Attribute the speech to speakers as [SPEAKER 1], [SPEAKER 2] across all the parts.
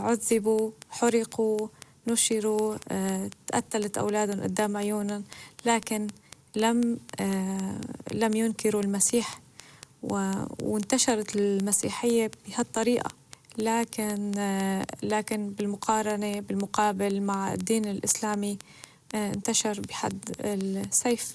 [SPEAKER 1] عذبوا حرقوا نشروا آه، تقتلت أولادهم قدام عيونهم لكن لم آه، لم ينكروا المسيح وانتشرت المسيحية بهالطريقة لكن آه، لكن بالمقارنة بالمقابل مع الدين الإسلامي انتشر بحد السيف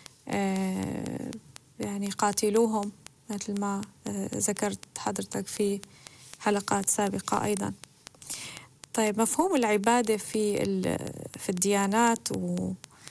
[SPEAKER 1] يعني قاتلوهم مثل ما ذكرت حضرتك في حلقات سابقة أيضا طيب مفهوم العبادة في في الديانات و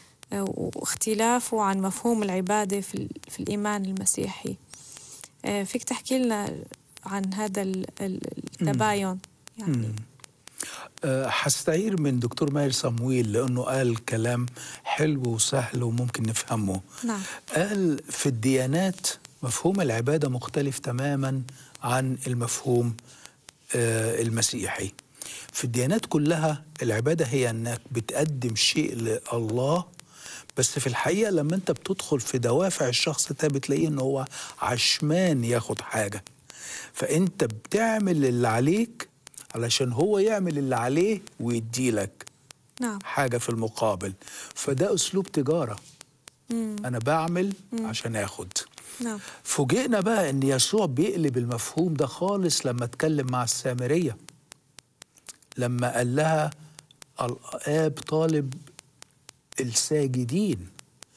[SPEAKER 1] واختلافه عن مفهوم العبادة في, في الإيمان المسيحي آه، فيك تحكي لنا عن هذا التباين يعني
[SPEAKER 2] آه، حستعير من دكتور ماهر صمويل لأنه قال كلام حلو وسهل وممكن نفهمه
[SPEAKER 1] نعم.
[SPEAKER 2] قال في الديانات مفهوم العبادة مختلف تماما عن المفهوم آه، المسيحي في الديانات كلها العبادة هي أنك بتقدم شيء لله بس في الحقيقة لما أنت بتدخل في دوافع الشخص ده بتلاقيه أنه هو عشمان ياخد حاجة فأنت بتعمل اللي عليك علشان هو يعمل اللي عليه ويديلك
[SPEAKER 1] نعم.
[SPEAKER 2] حاجة في المقابل فده أسلوب تجارة
[SPEAKER 1] مم.
[SPEAKER 2] أنا بعمل مم. عشان آخد
[SPEAKER 1] نعم.
[SPEAKER 2] فوجئنا بقى ان يسوع بيقلب المفهوم ده خالص لما اتكلم مع السامريه لما قال لها الاب طالب الساجدين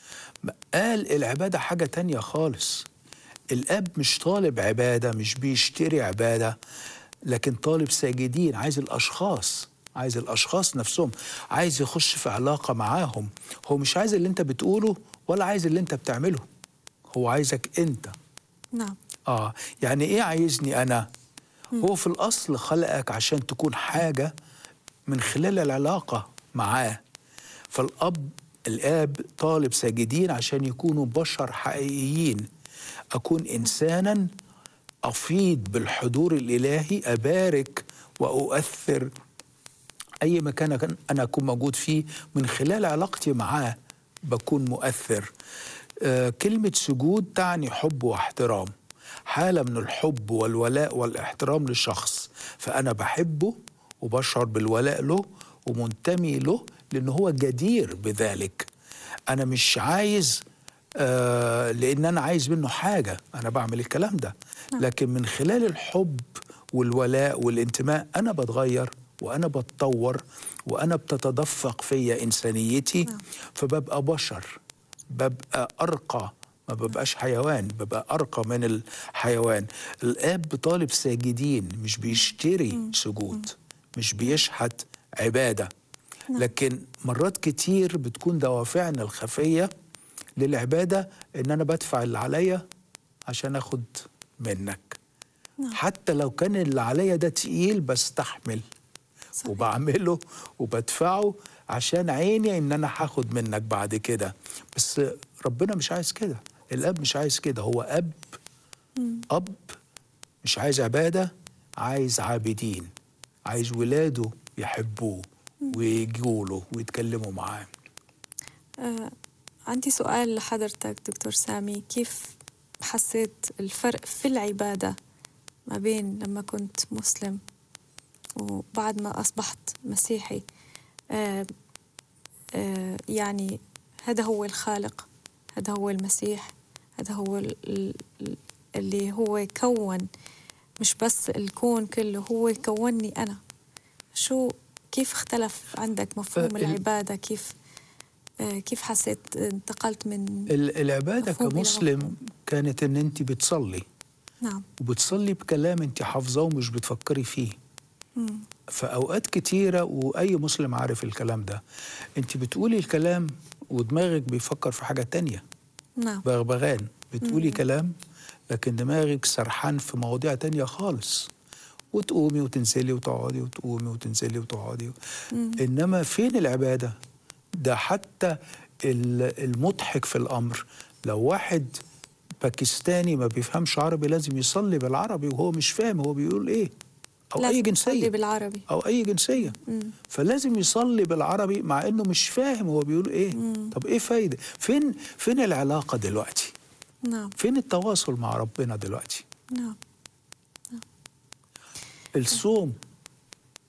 [SPEAKER 2] قال العباده حاجه تانية خالص الاب مش طالب عباده مش بيشتري عباده لكن طالب ساجدين عايز الاشخاص عايز الاشخاص نفسهم عايز يخش في علاقه معاهم هو مش عايز اللي انت بتقوله ولا عايز اللي انت بتعمله هو عايزك انت
[SPEAKER 1] نعم
[SPEAKER 2] اه يعني ايه عايزني انا م. هو في الاصل خلقك عشان تكون حاجه من خلال العلاقه معاه فالاب الاب طالب ساجدين عشان يكونوا بشر حقيقيين اكون انسانا افيض بالحضور الالهي ابارك واؤثر اي مكان انا اكون موجود فيه من خلال علاقتي معاه بكون مؤثر آه، كلمة سجود تعني حب واحترام حالة من الحب والولاء والاحترام للشخص فأنا بحبه وبشعر بالولاء له ومنتمي له لأنه هو جدير بذلك أنا مش عايز آه لأن أنا عايز منه حاجة أنا بعمل الكلام ده نعم. لكن من خلال الحب والولاء والانتماء أنا بتغير وأنا بتطور وأنا بتتدفق فيا إنسانيتي نعم. فببقى بشر ببقى أرقى ما ببقاش حيوان ببقى أرقى من الحيوان الآب طالب ساجدين مش بيشتري سجود مش بيشحت عبادة نعم. لكن مرات كتير بتكون دوافعنا الخفية للعبادة إن أنا بدفع اللي عليا عشان أخد منك نعم. حتى لو كان اللي عليا ده تقيل بستحمل صحيح. وبعمله وبدفعه عشان عيني ان انا هاخد منك بعد كده بس ربنا مش عايز كده الاب مش عايز كده هو اب اب مش عايز عباده عايز عابدين عايز ولاده يحبوه ويجوا له ويتكلموا معاه
[SPEAKER 1] آه عندي سؤال لحضرتك دكتور سامي كيف حسيت الفرق في العبادة ما بين لما كنت مسلم وبعد ما أصبحت مسيحي آه آه يعني هذا هو الخالق هذا هو المسيح هذا هو اللي هو كون مش بس الكون كله هو كونني أنا شو كيف اختلف عندك مفهوم العبادة كيف آه كيف حسيت انتقلت من
[SPEAKER 2] العبادة كمسلم كانت ان انت بتصلي
[SPEAKER 1] نعم
[SPEAKER 2] وبتصلي بكلام انت حافظاه ومش بتفكري فيه
[SPEAKER 1] مم.
[SPEAKER 2] فأوقات كتيرة وأي مسلم عارف الكلام ده أنت بتقولي الكلام ودماغك بيفكر في حاجة تانية
[SPEAKER 1] نعم
[SPEAKER 2] بغبغان بتقولي مم. كلام لكن دماغك سرحان في مواضيع تانية خالص وتقومي وتنزلي وتقعدي وتقومي وتنزلي وتقعدي
[SPEAKER 1] مم.
[SPEAKER 2] إنما فين العبادة ده حتى المضحك في الأمر لو واحد باكستاني ما بيفهمش عربي لازم يصلي بالعربي وهو مش فاهم هو بيقول ايه او اي جنسيه
[SPEAKER 1] بالعربي
[SPEAKER 2] او اي جنسيه
[SPEAKER 1] مم.
[SPEAKER 2] فلازم يصلي بالعربي مع انه مش فاهم هو بيقول ايه
[SPEAKER 1] مم.
[SPEAKER 2] طب ايه فايده فين فين العلاقه دلوقتي
[SPEAKER 1] نعم
[SPEAKER 2] فين التواصل مع ربنا دلوقتي
[SPEAKER 1] نعم, نعم.
[SPEAKER 2] الصوم